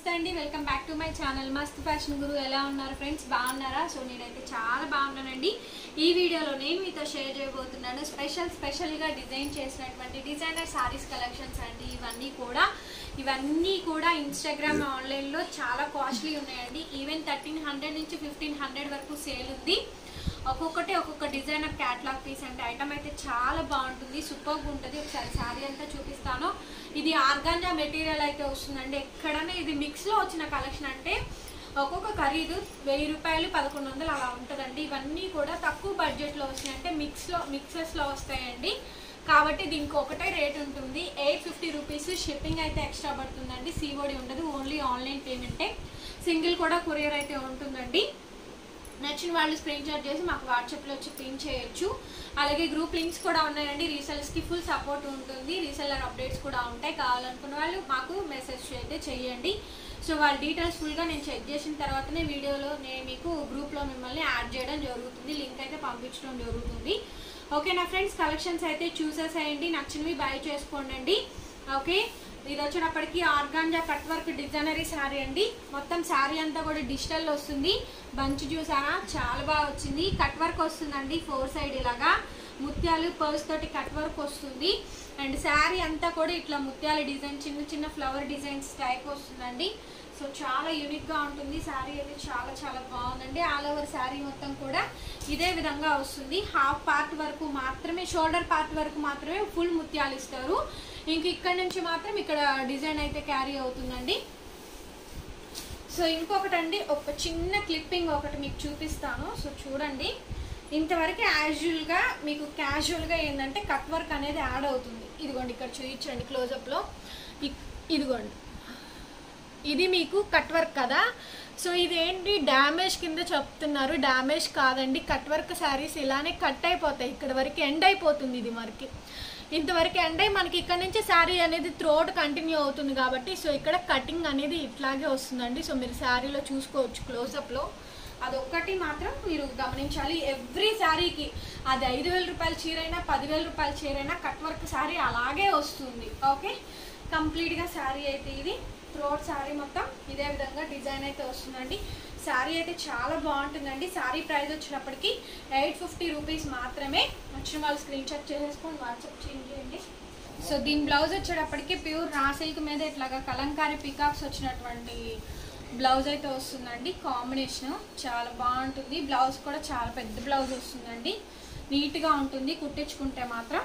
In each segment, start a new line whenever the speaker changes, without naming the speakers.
నమస్తే అండి welcome back to my channel మస్త్ ఫ్యాషన్ గురు ఎలా ఉన్నారు ఫ్రెండ్స్ బాగున్నారా సో నేనైతే చాలా బాగున్నానండి ఈ వీడియోలో నేను మీతో షేర్ చేయబోతున్నాను స్పెషల్ స్పెషల్గా డిజైన్ చేసినటువంటి డిజైనర్ సారీస్ కలెక్షన్స్ అండి ఇవన్నీ కూడా ఇవన్నీ కూడా ఇన్స్టాగ్రామ్ ఆన్లైన్లో చాలా కాస్ట్లీ ఉన్నాయండి ఈవెన్ థర్టీన్ హండ్రెడ్ నుంచి ఫిఫ్టీన్ హండ్రెడ్ వరకు సేల్ ఉంది ఒక్కొక్కటి ఒక్కొక్క డిజైనర్ క్యాట్లాగ్ పీస్ అంటే ఐటమ్ అయితే చాలా బాగుంటుంది సూపర్గా ఉంటుంది ఒకసారి శారీ అంతా చూపిస్తాను ఇది ఆర్గాంజా మెటీరియల్ అయితే వస్తుందండి ఎక్కడైనా ఇది మిక్స్లో వచ్చిన కలెక్షన్ అంటే ఒక్కొక్క ఖరీదు వెయ్యి రూపాయలు పదకొండు వందలు అలా ఉంటుందండి ఇవన్నీ కూడా తక్కువ బడ్జెట్లో వస్తాయి అంటే మిక్స్లో మిక్సెస్లో వస్తాయండి కాబట్టి దీనికి ఒకటే రేట్ ఉంటుంది ఎయిట్ ఫిఫ్టీ రూపీస్ షిప్పింగ్ అయితే ఎక్స్ట్రా పడుతుందండి సిఓడి ఉండదు ఓన్లీ ఆన్లైన్ పేమెంటే సింగిల్ కూడా కొరియర్ అయితే ఉంటుందండి నచ్చిన వాళ్ళు స్క్రీన్ షాట్ చేసి మాకు వాట్సాప్లో వచ్చి పిన్ చేయొచ్చు అలాగే గ్రూప్ లింక్స్ కూడా ఉన్నాయండి రీసెల్లర్స్కి ఫుల్ సపోర్ట్ ఉంటుంది రీసెల్లర్ అప్డేట్స్ కూడా ఉంటాయి కావాలనుకున్న వాళ్ళు మాకు మెసేజ్ అయితే చేయండి సో వాళ్ళ డీటెయిల్స్ ఫుల్గా నేను చెక్ చేసిన తర్వాతనే వీడియోలో నేను మీకు గ్రూప్లో మిమ్మల్ని యాడ్ చేయడం జరుగుతుంది లింక్ అయితే పంపించడం జరుగుతుంది ఓకే నా ఫ్రెండ్స్ కలెక్షన్స్ అయితే చూసేసేయండి నచ్చినవి బై చేసుకోండి ఓకే ఇది వచ్చేటప్పటికి ఆర్గాంజా కట్ వర్క్ డిజైనరీ శారీ అండి మొత్తం శారీ అంతా కూడా డిజిటల్ వస్తుంది బంచ్ చూసారా చాలా బాగా వచ్చింది కట్ వర్క్ వస్తుందండి ఫోర్ సైడ్ ఇలాగా ముత్యాలు పర్స్ తోటి కట్ వర్క్ వస్తుంది అండ్ శారీ అంతా కూడా ఇట్లా ముత్యాల డిజైన్ చిన్న చిన్న ఫ్లవర్ డిజైన్స్ టైప్ వస్తుందండి సో చాలా యూనిక్గా ఉంటుంది శారీ అయితే చాలా చాలా బాగుందండి ఆల్ ఓవర్ శారీ మొత్తం కూడా ఇదే విధంగా వస్తుంది హాఫ్ పార్ట్ వరకు మాత్రమే షోల్డర్ పార్ట్ వరకు మాత్రమే ఫుల్ ముత్యాలు ఇస్తారు ఇంక ఇక్కడ నుంచి మాత్రం ఇక్కడ డిజైన్ అయితే క్యారీ అవుతుందండి సో ఇంకొకటి అండి ఒక చిన్న క్లిప్పింగ్ ఒకటి మీకు చూపిస్తాను సో చూడండి ఇంతవరకు యాజువల్గా మీకు క్యాజువల్గా ఏంటంటే కట్ వర్క్ అనేది యాడ్ అవుతుంది ఇదిగోండి ఇక్కడ చూపించండి క్లోజప్లో ఇదిగోండి ఇది మీకు కట్ వర్క్ కదా సో ఇదేంటి డ్యామేజ్ కింద చెప్తున్నారు డ్యామేజ్ కాదండి కట్ వర్క్ శారీస్ ఇలానే కట్ అయిపోతాయి ఇక్కడ వరకు ఎండ్ అయిపోతుంది ఇది మనకి ఇంతవరకు ఎండ్ అయి మనకి ఇక్కడ నుంచి శారీ అనేది త్రోట్ కంటిన్యూ అవుతుంది కాబట్టి సో ఇక్కడ కటింగ్ అనేది ఇట్లాగే వస్తుందండి సో మీరు శారీలో చూసుకోవచ్చు క్లోజప్లో అదొక్కటి మాత్రం మీరు గమనించాలి ఎవ్రీ శారీకి అది ఐదు వేల రూపాయల చీరైనా పదివేల రూపాయల చీరైనా కట్ వర్క్ శారీ అలాగే వస్తుంది ఓకే కంప్లీట్గా శారీ అయితే ఇది త్రోట్ శారీ మొత్తం ఇదే విధంగా డిజైన్ అయితే వస్తుందండి శారీ అయితే చాలా బాగుంటుందండి శారీ ప్రైస్ వచ్చినప్పటికీ ఎయిట్ ఫిఫ్టీ రూపీస్ మాత్రమే వచ్చిన వాళ్ళు స్క్రీన్ షాట్ చేసేసుకొని వాట్సాప్ చేయండి సో దీని బ్లౌజ్ వచ్చేటప్పటికి ప్యూర్ రా సిల్క్ మీద ఇట్లాగా కలంకారీ పికాక్స్ వచ్చినటువంటి బ్లౌజ్ అయితే వస్తుందండి కాంబినేషన్ చాలా బాగుంటుంది బ్లౌజ్ కూడా చాలా పెద్ద బ్లౌజ్ వస్తుందండి నీట్గా ఉంటుంది కుట్టించుకుంటే మాత్రం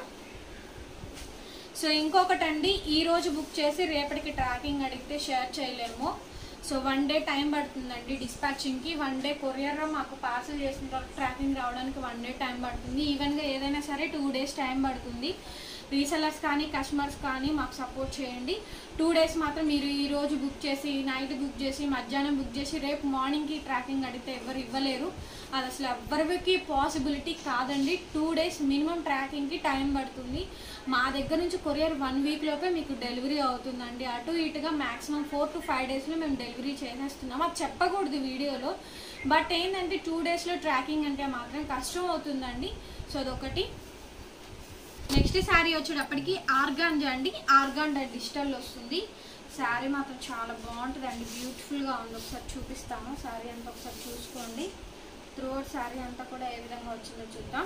సో ఇంకొకటి అండి ఈ రోజు బుక్ చేసి రేపటికి ట్రాకింగ్ అడిగితే షేర్ చేయలేము సో వన్ డే టైం పడుతుందండి డిస్పాచింగ్కి వన్ డే కొరియర్లో మాకు పార్సల్ చేసిన తర్వాత ట్రాకింగ్ రావడానికి వన్ డే టైం పడుతుంది ఈవెన్గా ఏదైనా సరే టూ డేస్ టైం పడుతుంది రీసెలర్స్ కానీ కస్టమర్స్ కానీ మాకు సపోర్ట్ చేయండి టూ డేస్ మాత్రం మీరు ఈ రోజు బుక్ చేసి నైట్ బుక్ చేసి మధ్యాహ్నం బుక్ చేసి రేపు మార్నింగ్కి ట్రాకింగ్ అడిగితే ఎవరు ఇవ్వలేరు అది అసలు ఎవరికి పాసిబిలిటీ కాదండి టూ డేస్ మినిమం ట్రాకింగ్కి టైం పడుతుంది మా దగ్గర నుంచి కొరియర్ వన్ వీక్ లోపే మీకు డెలివరీ అవుతుందండి అటు ఇటుగా మాక్సిమం ఫోర్ టు ఫైవ్ డేస్లో మేము డెలివరీ చేసేస్తున్నాం అది చెప్పకూడదు వీడియోలో బట్ ఏంటంటే టూ డేస్లో ట్రాకింగ్ అంటే మాత్రం కష్టం అవుతుందండి సో అదొకటి నెక్స్ట్ శారీ వచ్చేటప్పటికి ఆర్గాంజా అండి ఆర్గాంజా డిజిటల్ వస్తుంది శారీ మాత్రం చాలా బాగుంటుంది అండి బ్యూటిఫుల్గా ఉంది ఒకసారి చూపిస్తాను శారీ అంతా ఒకసారి చూసుకోండి త్రోట్ శారీ అంతా కూడా ఏ విధంగా వచ్చిందో చూద్దాం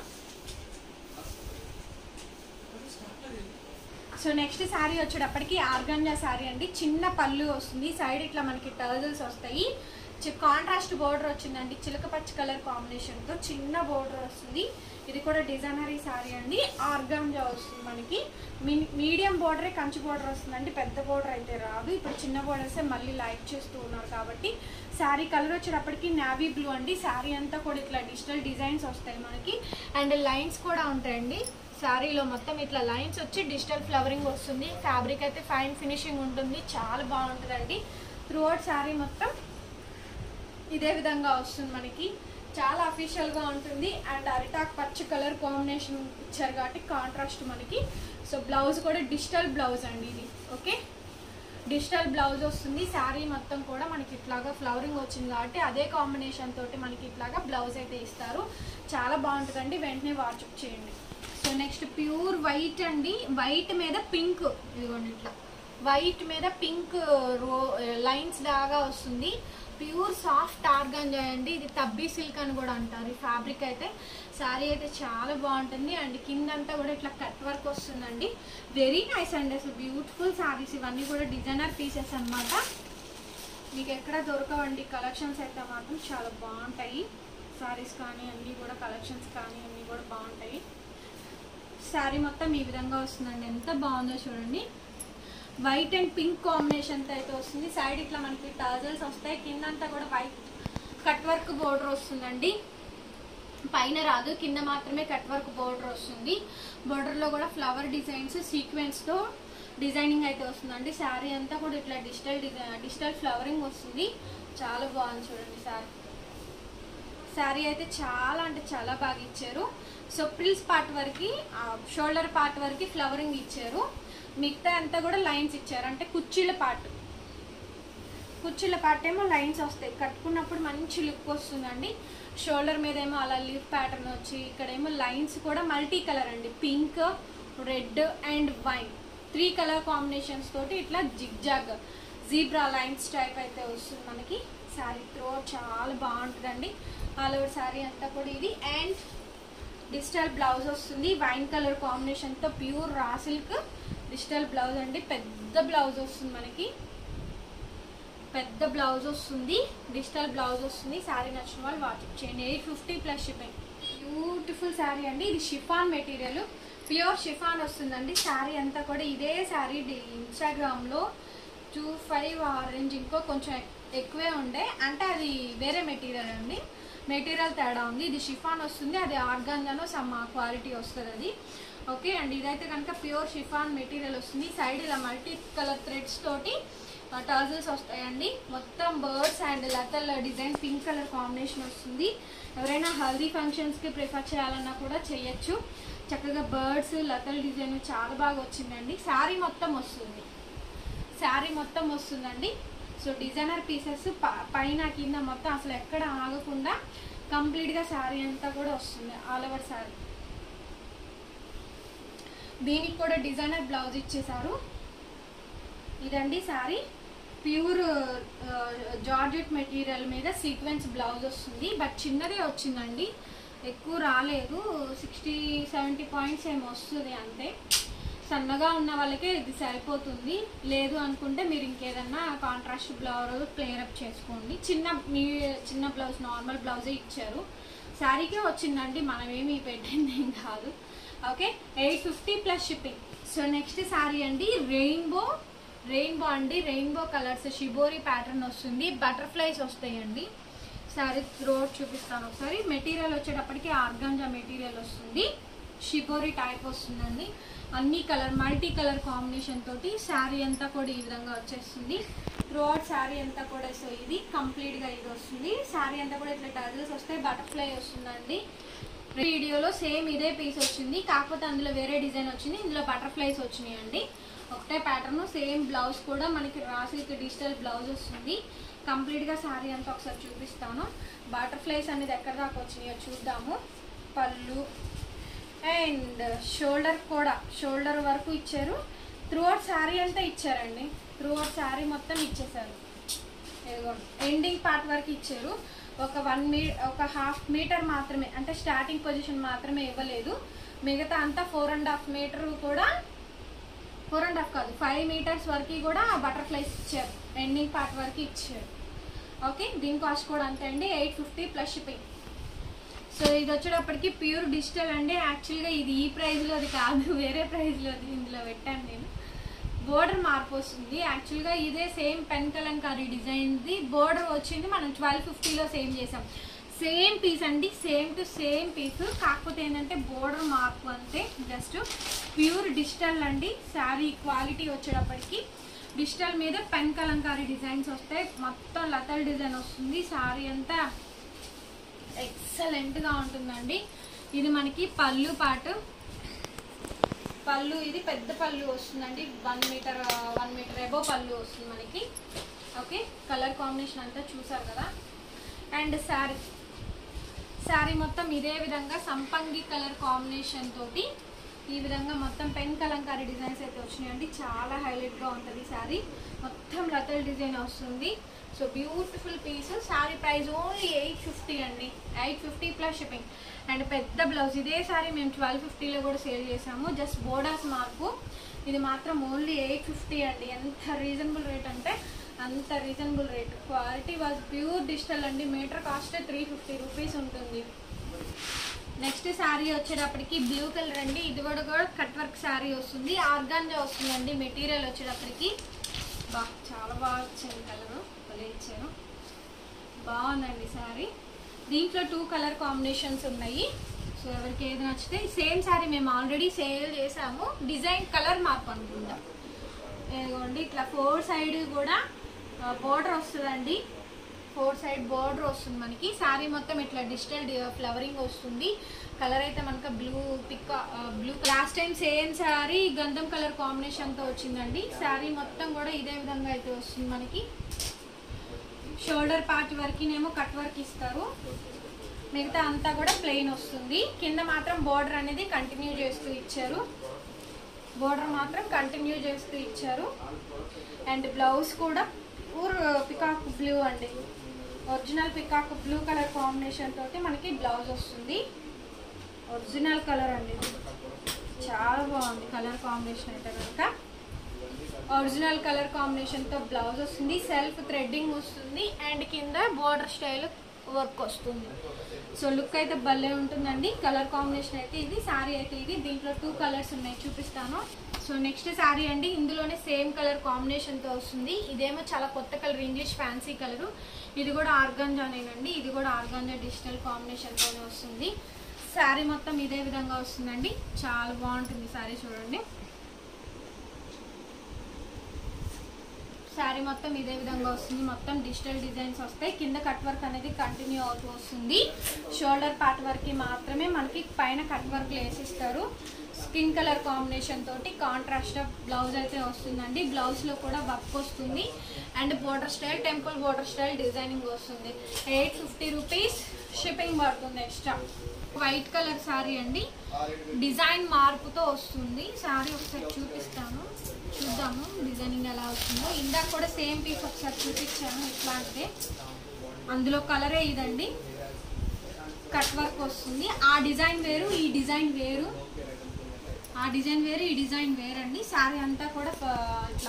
సో నెక్స్ట్ శారీ వచ్చేటప్పటికి ఆర్గాంజా శారీ అండి చిన్న పళ్ళు వస్తుంది సైడ్ ఇట్లా మనకి టర్జల్స్ వస్తాయి కాంట్రాస్ట్ బోర్డర్ వచ్చిందండి చిలక పచ్చి కలర్ కాంబినేషన్తో చిన్న బోర్డర్ వస్తుంది ఇది కూడా డిజైనరీ శారీ అండి ఆర్గాంజా వస్తుంది మనకి మీడియం బోర్డరే కంచి బోర్డర్ వస్తుందండి పెద్ద బోర్డర్ అయితే రాదు ఇప్పుడు చిన్న బోర్డర్సే మళ్ళీ లైక్ చేస్తూ ఉన్నారు కాబట్టి శారీ కలర్ వచ్చేటప్పటికి నావీ బ్లూ అండి శారీ అంతా కూడా ఇట్లా డిజిటల్ డిజైన్స్ వస్తాయి మనకి అండ్ లైన్స్ కూడా ఉంటాయండి శారీలో మొత్తం ఇట్లా లైన్స్ వచ్చి డిజిటల్ ఫ్లవరింగ్ వస్తుంది ఫ్యాబ్రిక్ అయితే ఫైన్ ఫినిషింగ్ ఉంటుంది చాలా బాగుంటుందండి త్రూఅవుట్ శారీ మొత్తం ఇదే విధంగా వస్తుంది మనకి చాలా అఫీషియల్గా ఉంటుంది అండ్ అరిటాక్ పచ్చ కలర్ కాంబినేషన్ ఇచ్చారు కాబట్టి కాంట్రాస్ట్ మనకి సో బ్లౌజ్ కూడా డిజిటల్ బ్లౌజ్ అండి ఇది ఓకే డిజిటల్ బ్లౌజ్ వస్తుంది శారీ మొత్తం కూడా మనకి ఇట్లాగా ఫ్లవరింగ్ వచ్చింది కాబట్టి అదే కాంబినేషన్ తోటి మనకి ఇట్లాగా బ్లౌజ్ అయితే ఇస్తారు చాలా బాగుంటుందండి వెంటనే వాట్సప్ చేయండి సో నెక్స్ట్ ప్యూర్ వైట్ అండి వైట్ మీద పింక్ ఇదిగోండి ఇట్లా వైట్ మీద పింక్ రో లైన్స్ లాగా వస్తుంది ప్యూర్ సాఫ్ట్ ఆర్గాంజా అండి ఇది తబ్బీ సిల్క్ అని కూడా అంటారు ఈ ఫ్యాబ్రిక్ అయితే శారీ అయితే చాలా బాగుంటుంది అండ్ కిందంతా కూడా ఇట్లా కట్ వర్క్ వస్తుందండి వెరీ నైస్ అండి అసలు బ్యూటిఫుల్ శారీస్ ఇవన్నీ కూడా డిజైనర్ పీసెస్ అన్నమాట మీకు ఎక్కడ దొరకవండి కలెక్షన్స్ అయితే మాత్రం చాలా బాగుంటాయి శారీస్ కానీ అన్నీ కూడా కలెక్షన్స్ కానీ అన్నీ కూడా బాగుంటాయి శారీ మొత్తం ఈ విధంగా వస్తుందండి ఎంత బాగుందో చూడండి వైట్ అండ్ పింక్ కాంబినేషన్తో అయితే వస్తుంది సైడ్ ఇట్లా మనకి టజల్స్ వస్తాయి కిందంతా కూడా వైట్ కట్ వర్క్ బోర్డర్ వస్తుందండి పైన రాదు కింద మాత్రమే కట్ వర్క్ బోర్డర్ వస్తుంది బోర్డర్లో కూడా ఫ్లవర్ డిజైన్స్ సీక్వెన్స్తో డిజైనింగ్ అయితే వస్తుందండి శారీ అంతా కూడా ఇట్లా డిజిటల్ డిజైన్ డిజిటల్ ఫ్లవరింగ్ వస్తుంది చాలా బాగుంది చూడండి శారీ శారీ అయితే చాలా అంటే చాలా బాగా ఇచ్చారు సో ప్రిల్స్ పార్ట్ వరకు షోల్డర్ పార్ట్ వరకు ఫ్లవరింగ్ ఇచ్చారు మిగతా అంతా కూడా లైన్స్ ఇచ్చారు అంటే కుర్చీల పార్ట్ కుర్చీల పార్ట్ ఏమో లైన్స్ వస్తాయి కట్టుకున్నప్పుడు మంచి లుక్ వస్తుందండి షోల్డర్ మీద ఏమో అలా లీఫ్ ప్యాటర్న్ వచ్చి ఇక్కడేమో లైన్స్ కూడా మల్టీ కలర్ అండి pink red and wine three colour combinations తోటి ఇట్లా జిగ్జాగ్ జీబ్రా లైన్స్ టైప్ అయితే వస్తుంది మనకి శారీ త్రో చాలా బాగుంటుందండి ఆల్ ఓవర్ శారీ అంతా కూడా ఇది అండ్ డిజిటల్ బ్లౌజ్ వస్తుంది వైన్ కలర్ కాంబినేషన్తో pure raw silk digital blouse అండి పెద్ద బ్లౌజ్ వస్తుంది మనకి పెద్ద బ్లౌజ్ వస్తుంది డిజిటల్ బ్లౌజ్ వస్తుంది శారీ నచ్చిన వాళ్ళు వాట్సాప్ చేయండి eight fifty plus shipping beautiful sari అండి ఇది షిఫాన్ మెటీరియల్ ప్యూర్ షిఫాన్ వస్తుందండి శారీ అంతా కూడా ఇదే శారీ ఇన్స్టాగ్రామ్లో టూ ఫైవ్ ఆరెంజ్ ఇంకో కొంచెం ఎక్- ఎక్కువే ఉండే అంటే అది వేరే మెటీరియల్ అండి మెటీరియల్ తేడా ఉంది ఇది షిఫాన్ వస్తుంది అది ఆర్గాన్గానో సమ్ క్వాలిటీ వస్తుంది అది ఓకే అండ్ ఇదైతే కనుక ప్యూర్ షిఫాన్ మెటీరియల్ వస్తుంది సైడ్ ఇలా మల్టీ కలర్ థ్రెడ్స్ తోటి టర్జల్స్ వస్తాయండి మొత్తం బర్డ్స్ అండ్ లతల్ డిజైన్ పింక్ కలర్ కాంబినేషన్ వస్తుంది ఎవరైనా హల్దీ ఫంక్షన్స్కి ప్రిఫర్ చేయాలన్నా కూడా చేయొచ్చు చక్కగా బర్డ్స్ లతల్ డిజైన్ చాలా బాగా వచ్చిందండి శారీ మొత్తం వస్తుంది శారీ మొత్తం వస్తుందండి సో డిజైనర్ పీసెస్ పైన కింద మొత్తం అసలు ఎక్కడ ఆగకుండా కంప్లీట్గా శారీ అంతా కూడా వస్తుంది ఆల్ ఓవర్ శారీ దీనికి కూడా డిజైనర్ బ్లౌజ్ ఇచ్చేసారు ఇదండి శారీ ప్యూర్ జార్జెట్ మెటీరియల్ మీద సీక్వెన్స్ బ్లౌజ్ వస్తుంది బట్ చిన్నదే వచ్చిందండి ఎక్కువ రాలేదు సిక్స్టీ సెవెంటీ పాయింట్స్ ఏమో వస్తుంది అంతే సన్నగా ఉన్న వాళ్ళకే ఇది సరిపోతుంది లేదు అనుకుంటే మీరు ఇంకేదన్నా కాంట్రాస్ట్ బ్లౌజ్ ప్లేయర్ అప్ చేసుకోండి చిన్న మీ చిన్న బ్లౌజ్ నార్మల్ బ్లౌజే ఇచ్చారు శారీకే వచ్చిందండి మనమేమి పెట్టింది ఏం కాదు okay eight fifty plus shipping so next sari అండి రెయిన్బో రెయిన్బో అండి రెయిన్బో కలర్స్ షిబోరి ప్యాటర్న్ వస్తుంది బటర్ఫ్లైస్ వస్తాయండి శారీ త్రోట్ చూపిస్తాను ఒకసారి మెటీరియల్ వచ్చేటప్పటికి ఆర్గాంజా మెటీరియల్ వస్తుంది షిబోరి టైప్ వస్తుందండి అన్ని కలర్ మల్టీ కలర్ కాంబినేషన్ తోటి శారీ అంతా కూడా ఈ విధంగా వచ్చేస్తుంది త్రూఅవుట్ శారీ అంతా కూడా సో ఇది కంప్లీట్ గా ఇది వస్తుంది శారీ అంతా కూడా ఇట్లా టజల్స్ వస్తాయి బటర్ఫ్లై వస్తుందండి వీడియోలో సేమ్ ఇదే పీస్ వచ్చింది కాకపోతే అందులో వేరే డిజైన్ వచ్చింది ఇందులో బటర్ఫ్లైస్ వచ్చినాయి అండి ఒకటే ప్యాటర్న్ సేమ్ బ్లౌజ్ కూడా మనకి రాసిల్క్ డిజిటల్ బ్లౌజ్ వస్తుంది కంప్లీట్గా శారీ అంతా ఒకసారి చూపిస్తాను బటర్ఫ్లైస్ అనేది ఎక్కడ దాకా వచ్చినాయో చూద్దాము పళ్ళు అండ్ షోల్డర్ కూడా షోల్డర్ వరకు ఇచ్చారు త్రూఅవుట్ శారీ అంతా ఇచ్చారండి త్రూఅవుట్ శారీ మొత్తం ఇచ్చేసారు ఎండింగ్ పార్ట్ వరకు ఇచ్చారు ఒక వన్ మీ ఒక హాఫ్ మీటర్ మాత్రమే అంటే స్టార్టింగ్ పొజిషన్ మాత్రమే ఇవ్వలేదు మిగతా అంతా ఫోర్ అండ్ హాఫ్ మీటర్ కూడా ఫోర్ అండ్ హాఫ్ కాదు ఫైవ్ మీటర్స్ వరకు కూడా బటర్ఫ్లైస్ ఇచ్చారు ఎండింగ్ పార్ట్ వరకు ఇచ్చారు ఓకే దీని కాస్ట్ కూడా అంతే అండి eight fifty plus shipping so ఇది వచ్చేటప్పటికి ప్యూర్ డిజిటల్ అండి యాక్చువల్గా ఇది ఈ ప్రైస్లోది కాదు వేరే ప్రైస్లోది ఇందులో పెట్టాను నేను బోర్డర్ మార్పు వస్తుంది యాక్చువల్గా ఇదే సేమ్ పెన్ కలంకారీ డిజైన్ది బోర్డర్ వచ్చింది మనం ట్వెల్వ్ ఫిఫ్టీలో సేమ్ చేసాం సేమ్ పీస్ అండి సేమ్ టు సేమ్ పీస్ కాకపోతే ఏంటంటే బోర్డర్ మార్పు అంతే జస్ట్ ప్యూర్ డిజిటల్ అండి శారీ క్వాలిటీ వచ్చేటప్పటికి డిజిటల్ మీద పెన్ కలంకారీ డిజైన్స్ వస్తాయి మొత్తం లతల్ డిజైన్ వస్తుంది శారీ అంతా ఎక్సలెంట్గా ఉంటుందండి ఇది మనకి పళ్ళు పాటు పళ్ళు ఇది పెద్ద పళ్ళు వస్తుందండి one metre one metre above పళ్ళు వస్తుంది మనకి ఓకే కలర్ కాంబినేషన్ అంతా చూసారు కదా అండ్ శారీ శారీ మొత్తం ఇదే విధంగా సంపంగి కలర్ కాంబినేషన్ తోటి ఈ విధంగా మొత్తం పెన్ కలంకారీ డిజైన్స్ అయితే వచ్చినాయండి చాలా హైలైట్గా ఉంటుంది శారీ మొత్తం లతల్ డిజైన్ వస్తుంది so beautiful piece sari price only eight fifty అండి eight fifty plus shipping and పెద్ద బ్లౌజ్ ఇదే సారీ మేము ట్వెల్వ్ ఫిఫ్టీలో కూడా సేల్ చేసాము జస్ట్ బోర్డర్స్ మార్పు ఇది మాత్రం ఓన్లీ ఎయిట్ ఫిఫ్టీ అండి ఎంత రీజనబుల్ రేట్ అంటే అంత reasonable rate quality was pure digital అండి metre cost three fifty rupees ఉంటుంది నెక్స్ట్ శారీ వచ్చేటప్పటికి బ్లూ కలర్ అండి ఇది కూడా కూడా కట్ వర్క్ శారీ వస్తుంది ఆర్గాంజా వస్తుందండి మెటీరియల్ వచ్చేటప్పటికి బా చాలా బాగా వచ్చింది కలర్ భలే ఇచ్చాను బాగుందండి శారీ దీంట్లో టూ కలర్ కాంబినేషన్స్ ఉన్నాయి సో ఎవరికి ఏది నచ్చితే సేమ్ శారీ మేము ఆల్రెడీ సేల్ చేసాము డిజైన్ కలర్ మార్పు అనుకుంటా ఇదిగోండి ఇట్లా ఫోర్ సైడ్ కూడా బోర్డర్ వస్తుందండి ఫోర్ సైడ్ బోర్డర్ వస్తుంది మనకి శారీ మొత్తం ఇట్లా డిజిటల్ ఫ్లవరింగ్ వస్తుంది కలర్ అయితే మనకు blue pick blue last time same sari గంధం కలర్ కాంబినేషన్తో వచ్చిందండి శారీ మొత్తం కూడా ఇదే విధంగా అయితే వస్తుంది మనకి షోల్డర్ పార్ట్ వరకునేమో కట్ వర్క్ ఇస్తారు మిగతా అంతా కూడా ప్లెయిన్ వస్తుంది కింద మాత్రం బోర్డర్ అనేది కంటిన్యూ చేస్తూ ఇచ్చారు బోర్డర్ మాత్రం కంటిన్యూ చేస్తూ ఇచ్చారు అండ్ బ్లౌజ్ కూడా పూర్ పికాక్ బ్లూ అండి original peacock blue colour combination తోటి మనకి బ్లౌజ్ వస్తుంది ఒరిజినల్ కలర్ అండి ఇది. చాలా బాగుంది కలర్ కాంబినేషన్ అయితే కనుక ఒరిజినల్ కలర్ కాంబినేషన్తో బ్లౌజ్ వస్తుంది సెల్ఫ్ థ్రెడ్డింగ్ వస్తుంది అండ్ కింద బోర్డర్ స్టైల్ వర్క్ వస్తుంది సో లుక్ అయితే భలే ఉంటుందండి కలర్ కాంబినేషన్ అయితే ఇది శారీ అయితే ఇది దీంట్లో టూ కలర్స్ ఉన్నాయి చూపిస్తాను సో నెక్స్ట్ శారీ అండి ఇందులోనే సేమ్ కలర్ కాంబినేషన్తో వస్తుంది ఇదేమో చాలా కొత్త కలర్ ఇంగ్లీష్ ఫ్యాన్సీ కలరు ఇది కూడా ఆర్గాంజానేనండి ఇది కూడా ఆర్గాంజా డిజిటల్ కాంబినేషన్తోనే వస్తుంది శారీ మొత్తం ఇదే విధంగా వస్తుందండి చాలా బాగుంటుంది శారీ చూడండి శారీ మొత్తం ఇదే విధంగా వస్తుంది మొత్తం డిజిటల్ డిజైన్స్ వస్తాయి కింద కట్ వర్క్ అనేది కంటిన్యూ అవుతూ వస్తుంది షోల్డర్ పార్ట్ వరకు మాత్రమే మనకి పైన కట్ వర్క్ వేసిస్తారు స్కిన్ కలర్ కాంబినేషన్ తోటి కాంట్రాస్ట్ బ్లౌజ్ అయితే వస్తుందండి బ్లౌజ్లో కూడా వర్క్ వస్తుంది and border style temple border style designing వస్తుంది ఎయిట్ ఫిఫ్టీ రూపీస్ షిప్పింగ్ పడుతుంది ఎక్స్ట్రా వైట్ కలర్ శారీ అండి డిజైన్ మార్పుతో వస్తుంది శారీ ఒకసారి చూపిస్తాను చూద్దాము డిజైనింగ్ ఎలా వస్తుందో ఇందాక కూడా సేమ్ పీస్ ఒకసారి చూపించాను ఇట్లాంటిదే అందులో కలరే ఇదండి కట్ వర్క్ వస్తుంది ఆ డిజైన్ వేరు ఈ డిజైన్ వేరు ఆ డిజైన్ వేరు ఈ డిజైన్ వేరండి శారీ అంతా కూడా ప- ఇట్లా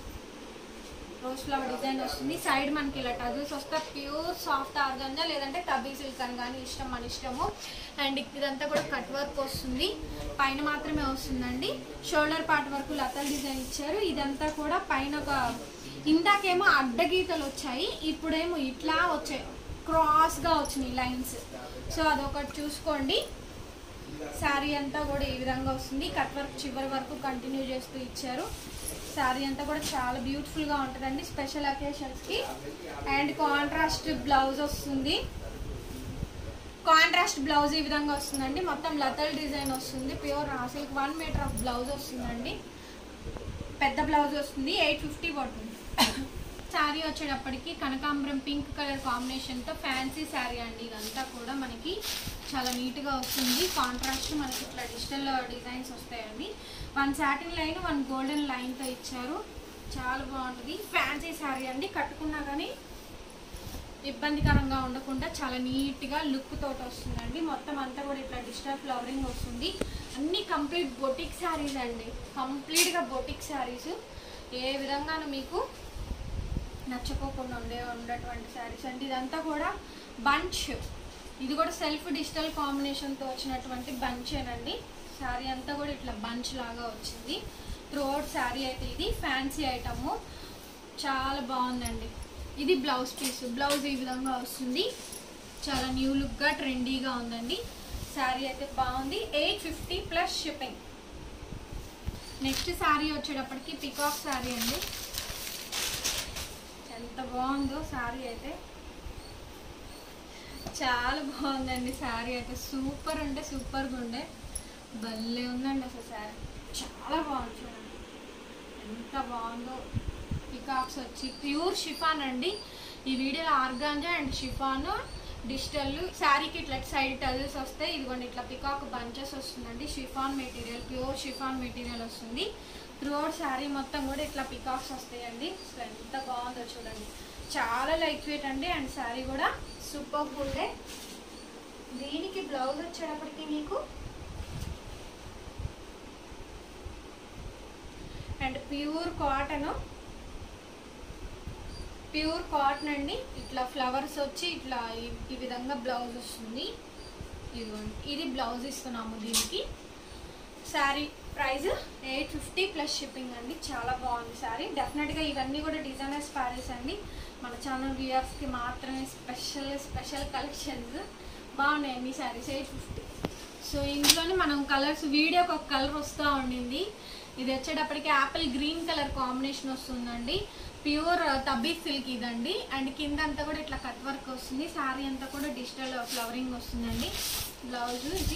రోజ్ ఫ్లవర్ డిజైన్ వస్తుంది సైడ్ మనకి ఇలా టజల్స్ వస్తే ప్యూర్ సాఫ్ట్ ఆర్గంజా లేదంటే తబీ సిల్క్ అని కానీ ఇష్టం మన ఇష్టము అండ్ ఇదంతా కూడా కట్ వర్క్ వస్తుంది పైన మాత్రమే వస్తుందండి షోల్డర్ పార్ట్ వరకు లతల్ డిజైన్ ఇచ్చారు ఇదంతా కూడా పైన ఒక ఇందాకేమో అడ్డగీతలు వచ్చాయి ఇప్పుడేమో ఇట్లా వచ్చాయి క్రాస్గా వచ్చినాయి లైన్స్ సో అదొకటి చూసుకోండి శారీ అంతా కూడా ఈ విధంగా వస్తుంది కట్ వర్క్ చివరి వరకు కంటిన్యూ చేస్తూ ఇచ్చారు శారీ అంతా కూడా చాలా బ్యూటిఫుల్ గా ఉంటుందండి స్పెషల్ అకేషన్స్ కి అండ్ కాంట్రాస్ట్ బ్లౌజ్ వస్తుంది కాంట్రాస్ట్ బ్లౌజ్ ఈ విధంగా వస్తుందండి మొత్తం లతల్ డిజైన్ వస్తుంది pure silk one metre of blouse వస్తుందండి పెద్ద బ్లౌజ్ వస్తుంది ఎయిట్ ఫిఫ్టీ పడుతుంది శారీ వచ్చేటప్పటికి కనకాంబరం పింక్ కలర్ కాంబినేషన్తో ఫ్యాన్సీ శారీ అండి ఇదంతా కూడా మనకి చాలా నీట్గా వస్తుంది కాంట్రాస్ట్ మనకి ఇట్లా డిజిటల్ డిజైన్స్ వస్తాయండి one satin line one golden లైన్తో ఇచ్చారు చాలా బాగుంటుంది ఫ్యాన్సీ శారీ అండి కట్టుకున్నా కానీ ఇబ్బందికరంగా ఉండకుండా చాలా నీట్గా లుక్ తోటి వస్తుందండి మొత్తం అంతా కూడా ఇట్లా డిజిటల్ ఫ్లవరింగ్ వస్తుంది అన్ని కంప్లీట్ బొటిక్ శారీస్ అండి కంప్లీట్గా బొటిక్ శారీస్ ఏ విధంగానూ మీకు నచ్చకోకుండా ఉండే ఉండేటువంటి శారీస్ అండి ఇదంతా కూడా బంచ్ ఇది కూడా సెల్ఫ్ డిజిటల్ కాంబినేషన్తో వచ్చినటువంటి బంచేనండి శారీ అంతా కూడా ఇట్లా బంచ్ లాగా వచ్చింది త్రోట్ శారీ అయితే ఇది ఫ్యాన్సీ ఐటమ్ చాలా బాగుందండి ఇది బ్లౌజ్ పీస్ బ్లౌజ్ ఈ విధంగా వస్తుంది చాలా న్యూ లుక్గా ట్రెండీగా ఉందండి శారీ అయితే బాగుంది eight fifty plus shipping next sari వచ్చేటప్పటికి పికాక్ శారీ అండి ఎంత బాగుందో శారీ అయితే చాలా బాగుందండి శారీ అయితే సూపర్ అంటే సూపర్గా ఉండే భలే ఉందండి అసలు శారీ చాలా బాగుంది చూడండి ఎంత బాగుందో పికాక్స్ వచ్చి ప్యూర్ షిఫాన్ అండి ఈ వీడియోలో ఆర్గాంజా అండ్ షిఫాన్ డిజిటల్ శారీకి ఇట్లా సైడ్ టజల్స్ వస్తాయి ఇదిగోండి ఇట్లా పికాక్ బంచెస్ వస్తుందండి chiffon material pure chiffon material వస్తుంది త్రూఅవుట్ శారీ మొత్తం కూడా ఇట్లా పికాక్స్ వస్తాయండి సో ఎంత బాగుందో చూడండి చాలా లైట్ వెయిట్ అండి అండ్ శారీ కూడా సూపర్ ఉండే దీనికి బ్లౌజ్ వచ్చేటప్పటికి మీకు and pure cotton pure cotton అండి ఇట్లా ఫ్లవర్స్ వచ్చి ఇట్లా ఈ- ఈ విధంగా బ్లౌజ్ వస్తుంది ఇదిగోండి ఇది బ్లౌజ్ ఇస్తున్నాము దీనికి sari price eight fifty plus shipping అండి చాలా బాగుంది శారీ డెఫినెట్గా ఇవన్నీ కూడా డిజైనర్స్ ప్యారెస్ అండి మన ఛానల్ వ్యూయర్స్కి మాత్రమే స్పెషల్ స్పెషల్ కలెక్షన్స్ బాగున్నాయండి శారీస్ ఎయిట్ ఫిఫ్టీ సో ఇంట్లోనే మనం కలర్స్ వీడియోకి ఒక కలర్ వస్తూ ఉండింది ఇది వచ్చేటప్పటికి యాపిల్ గ్రీన్ కలర్ కాంబినేషన్ వస్తుందండి ప్యూర్ తబ్బీ సిల్క్ ఇదండి అండ్ కింద అంతా కూడా ఇట్లా కట్ వర్క్ వస్తుంది శారీ అంతా కూడా డిజిటల్ ఫ్లవరింగ్ వస్తుందండి బ్లౌజ్ ఇది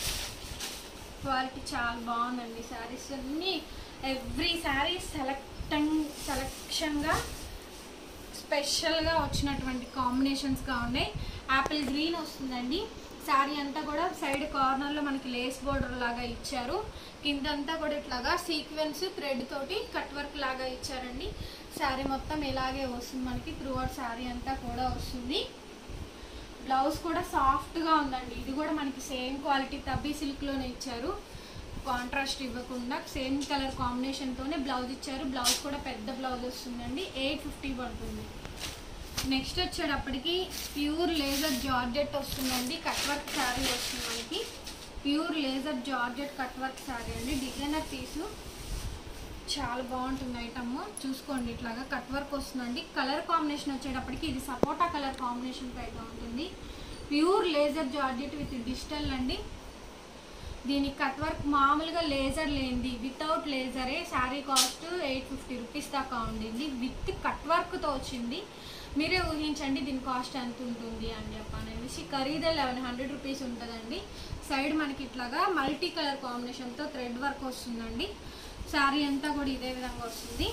క్వాలిటీ చాలా బాగుందండి శారీస్ అన్నీ ఎవ్రీ శారీ సెలెక్టింగ్ సెలెక్షన్గా స్పెషల్గా వచ్చినటువంటి కాంబినేషన్స్గా ఉన్నాయి యాపిల్ గ్రీన్ వస్తుందండి శారీ అంతా కూడా సైడ్ కార్నర్లో మనకి లేస్ బోర్డర్ లాగా ఇచ్చారు కిందంతా కూడా ఇట్లాగా సీక్వెన్స్ థ్రెడ్ తోటి కట్ వర్క్ లాగా ఇచ్చారండి శారీ మొత్తం ఇలాగే వస్తుంది మనకి త్రూ అవుట్ శారీ అంతా కూడా వస్తుంది బ్లౌజ్ కూడా సాఫ్ట్గా ఉందండి ఇది కూడా మనకి సేమ్ క్వాలిటీ తబ్బీ సిల్క్లోనే ఇచ్చారు కాంట్రాస్ట్ ఇవ్వకుండా సేమ్ కలర్ కాంబినేషన్తోనే బ్లౌజ్ ఇచ్చారు బ్లౌజ్ కూడా పెద్ద బ్లౌజ్ వస్తుందండి ఎయిట్ ఫిఫ్టీ పడుతుంది నెక్స్ట్ వచ్చేటప్పటికి ప్యూర్ లేజర్ జార్జెట్ వస్తుందండి కట్ వర్క్ శారీ వస్తుంది మనకి pure laser georgette cut work sari అండి డిజైనర్ పీసు చాలా బాగుంటుంది ఐటమ్ చూసుకోండి ఇట్లాగా కట్ వర్క్ వస్తుందండి కలర్ కాంబినేషన్ వచ్చేటప్పటికి ఇది సపోటా కలర్ కాంబినేషన్ అయితే ఉంటుంది pure laser georgette with digital అండి దీని కట్ వర్క్ మామూలుగా లేజర్ లేనిది వితౌట్ లేజరే sari cost eight fifty rupees దాకా ఉండింది విత్ కట్ వర్క్తో వచ్చింది మీరే ఊహించండి దీని కాస్ట్ ఎంత ఉంటుంది అని చెప్పనేసి ఖరీదే లెవెన్ హండ్రెడ్ రూపీస్ ఉంటుందండి సైడ్ మనకి ఇట్లాగా మల్టీ కలర్ కాంబినేషన్తో థ్రెడ్ వర్క్ వస్తుందండి శారీ అంతా కూడా ఇదే విధంగా వస్తుంది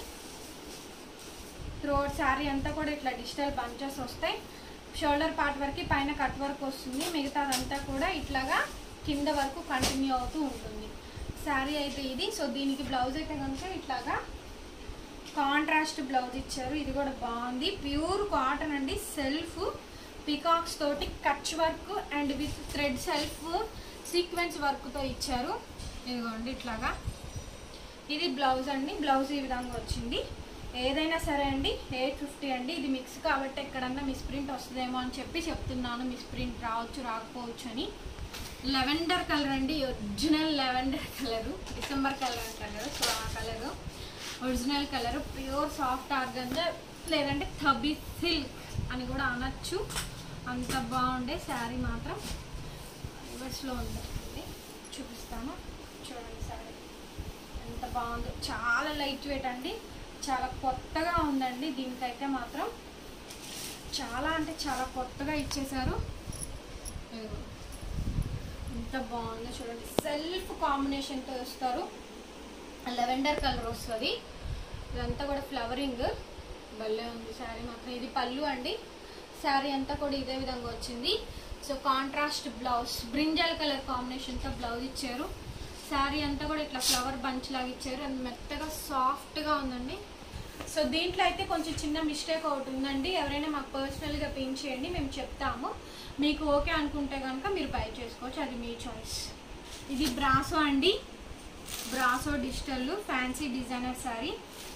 త్రోట్ శారీ అంతా కూడా ఇట్లా డిజిటల్ బంచెస్ వస్తాయి షోల్డర్ పార్ట్ వరకు పైన కట్ వర్క్ వస్తుంది మిగతాదంతా కూడా ఇట్లాగా కింద వరకు కంటిన్యూ అవుతూ ఉంటుంది శారీ అయితే ఇది సో దీనికి బ్లౌజ్ అయితే కనుక ఇట్లాగా కాంట్రాస్ట్ బ్లౌజ్ ఇచ్చారు ఇది కూడా బాగుంది ప్యూర్ కాటన్ అండి సెల్ఫ్ పికాక్స్ తోటి Kutch work and with thread self sequence వర్క్తో ఇచ్చారు ఇదిగోండి ఇట్లాగా ఇది బ్లౌజ్ అండి బ్లౌజ్ ఈ విధంగా వచ్చింది ఏదైనా సరే అండి ఎయిట్ ఫిఫ్టీ అండి ఇది మిక్స్ కాబట్టి ఎక్కడన్నా మిస్ ప్రింట్ వస్తుందేమో అని చెప్పి చెప్తున్నాను మిస్ ప్రింట్ రావచ్చు రాకపోవచ్చు అని లెవెండర్ కలర్ అండి original lavender colour December colour అంటారు కదా సో ఆ colour original colour pure soft organza లేదంటే థబీ సిల్క్ అని కూడా అనొచ్చు అంత బాగుండే శారీ మాత్రం రివర్స్లో ఉందండి చూపిస్తాను చూడండి శారీ ఎంత బాగుందో చాలా లైట్ వెయిట్ అండి చాలా కొత్తగా ఉందండి దీనికైతే మాత్రం చాలా అంటే చాలా కొత్తగా ఇచ్చేసారు ఇదిగో. ఎంత బాగుందో చూడండి సెల్ఫ్ కాంబినేషన్తో వస్తారు లెవెండర్ కలర్ వస్తుంది ఇదంతా కూడా ఫ్లవరింగ్ భలే ఉంది శారీ మాత్రం ఇది పళ్ళు అండి శారీ అంతా కూడా ఇదే విధంగా వచ్చింది so contrast blouse brinjal colour కాంబినేషన్తో బ్లౌజ్ ఇచ్చారు శారీ అంతా కూడా ఇట్లా ఫ్లవర్ బంచ్ లాగా ఇచ్చారు అండ్ మెత్తగా సాఫ్ట్గా ఉందండి సో దీంట్లో అయితే కొంచెం చిన్న మిస్టేక్ ఒకటి ఉందండి ఎవరైనా మాకు పర్సనల్గా పిన్ చేయండి మేము చెప్తాము మీకు ఓకే అనుకుంటే కనుక మీరు బై చేసుకోవచ్చు అది మీ చాయిస్ ఇది బ్రాసో అండి brasso digital fancy designer sari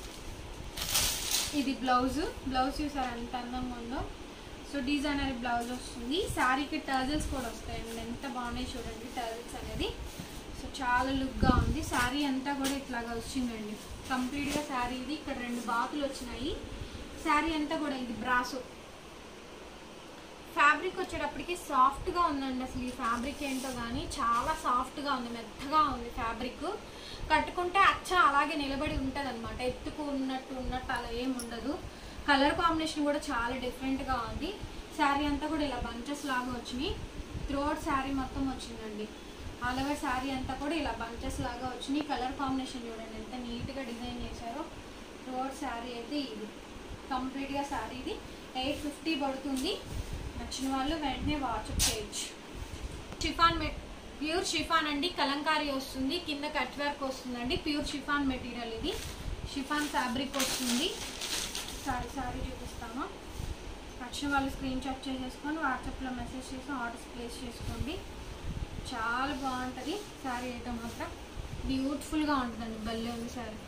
ఇది బ్లౌజ్ బ్లౌజ్ చూసారు ఎంత అందంగా ఉందో సో డిజైనర్ బ్లౌజ్ వస్తుంది శారీకి టర్జల్స్ కూడా వస్తాయండి ఎంత బాగున్నాయి చూడండి టర్జల్స్ అనేది సో చాలా లుక్గా ఉంది శారీ అంతా కూడా ఇట్లాగా వచ్చిందండి కంప్లీట్గా శారీ ఇది ఇక్కడ రెండు బాతులు వచ్చినాయి శారీ అంతా కూడా ఇది బ్రాసో ఫ్యాబ్రిక్ వచ్చేటప్పటికి సాఫ్ట్గా ఉందండి అసలు ఈ ఫ్యాబ్రిక్ ఏంటో కానీ చాలా సాఫ్ట్గా ఉంది మెత్తగా ఉంది ఫ్యాబ్రిక్ కట్టుకుంటే అచ్చ అలాగే నిలబడి ఉంటుంది అనమాట ఎత్తుకు ఉన్నట్టు ఉన్నట్టు అలా ఏం ఉండదు కలర్ కాంబినేషన్ కూడా చాలా డిఫరెంట్గా ఉంది శారీ అంతా కూడా ఇలా బంచెస్ లాగా వచ్చినాయి త్రోట్ శారీ మొత్తం వచ్చిందండి ఆల్ ఓవర్ శారీ అంతా కూడా ఇలా బంచెస్ లాగా వచ్చినాయి కలర్ కాంబినేషన్ చూడండి ఎంత నీట్గా డిజైన్ చేశారో త్రోట్ శారీ అయితే ఇది కంప్లీట్గా శారీ ఇది ఎయిట్ ఫిఫ్టీ పడుతుంది నచ్చిన వాళ్ళు వెంటనే వాట్సాప్ చేయొచ్చు షిఫాన్ మె ప్యూర్ షిఫాన్ అండి కలంకారీ వస్తుంది కింద కట్ వర్క్ వస్తుందండి ప్యూర్ షిఫాన్ మెటీరియల్ ఇది షిఫాన్ ఫ్యాబ్రిక్ వస్తుంది సారీ సారీ చూపిస్తాము నచ్చిన వాళ్ళు స్క్రీన్ షాట్ చేసేసుకొని వాట్సాప్లో మెసేజ్ చేసి ఆర్డర్స్ ప్లేస్ చేసుకోండి చాలా బాగుంటుంది శారీ అయితే మాత్రం బ్యూటిఫుల్గా ఉంటుందండి భలే ఉంది శారీ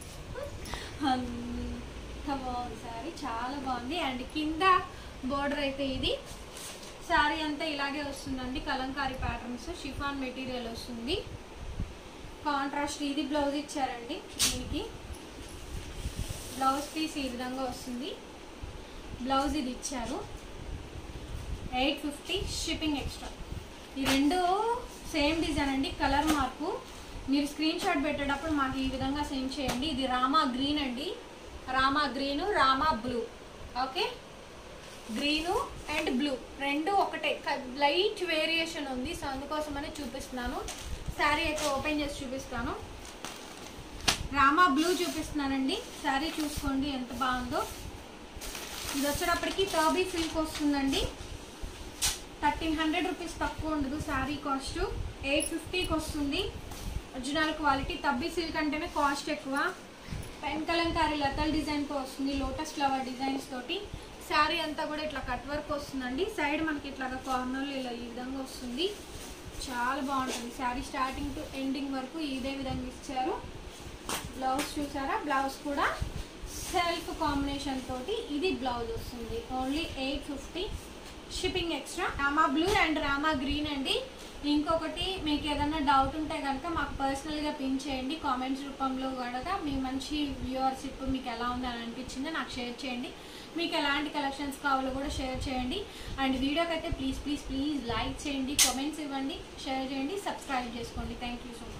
అంత బాగుంది శారీ చాలా బాగుంది అండ్ కింద బోర్డర్ అయితే ఇది శారీ అంతా ఇలాగే వస్తుందండి కలంకారీ ప్యాటర్న్స్ షిఫాన్ మెటీరియల్ వస్తుంది కాంట్రాస్ట్ ఇది బ్లౌజ్ ఇచ్చారండి దీనికి బ్లౌజ్ పీస్ ఈ విధంగా వస్తుంది బ్లౌజ్ ఇది ఇచ్చారు ఎయిట్ ఫిఫ్టీ షిప్పింగ్ ఎక్స్ట్రా ఈ రెండు సేమ్ డిజైన్ అండి కలర్ మార్పు మీరు స్క్రీన్ షాట్ పెట్టేటప్పుడు మాకు ఈ విధంగా సెండ్ చేయండి ఇది రామా గ్రీన్ అండి Rama green Rama blue okay green and blue రెండు ఒకటే లైట్ వేరియేషన్ ఉంది సో అందుకోసమనే చూపిస్తున్నాను శారీ అయితే ఓపెన్ చేసి చూపిస్తాను రామా బ్లూ చూపిస్తున్నానండి శారీ చూసుకోండి ఎంత బాగుందో ఇది వచ్చేటప్పటికి టర్బీ సిల్క్ వస్తుందండి థర్టీన్ హండ్రెడ్ రూపీస్ తక్కువ ఉండదు శారీ కాస్ట్ ఎయిట్ ఫిఫ్టీకి వస్తుంది ఒరిజినల్ క్వాలిటీ తబ్బీ సిల్క్ అంటేనే కాస్ట్ ఎక్కువ పెన్ కలంకారీ లతల్ డిజైన్తో వస్తుంది లోటస్ ఫ్లవర్ డిజైన్స్ తోటి శారీ అంతా కూడా ఇట్లా కట్ వర్క్ వస్తుందండి సైడ్ మనకి ఇట్లాగా కార్నర్లు ఇలా ఈ విధంగా వస్తుంది చాలా బాగుంటుంది శారీ స్టార్టింగ్ టు ఎండింగ్ వరకు ఇదే విధంగా ఇచ్చారు బ్లౌజ్ చూసారా బ్లౌజ్ కూడా సెల్ఫ్ కాంబినేషన్ తోటి ఇది బ్లౌజ్ వస్తుంది only eight fifty shipping extra Rama blue and Rama green అండి ఇంకొకటి మీకు ఏదైనా డౌట్ ఉంటే కనుక మాకు పర్సనల్గా పిన్ చేయండి కామెంట్స్ రూపంలో కనుక మీ మంచి వ్యూవర్షిప్ మీకు ఎలా ఉంది అని అనిపించిందో నాకు షేర్ చేయండి మీకు ఎలాంటి కలెక్షన్స్ కావాలో కూడా షేర్ చేయండి అండ్ వీడియోకి అయితే ప్లీజ్ ప్లీజ్ ప్లీజ్ లైక్ చేయండి కామెంట్స్ ఇవ్వండి షేర్ చేయండి సబ్స్క్రైబ్ చేసుకోండి థ్యాంక్ యూ సో మచ్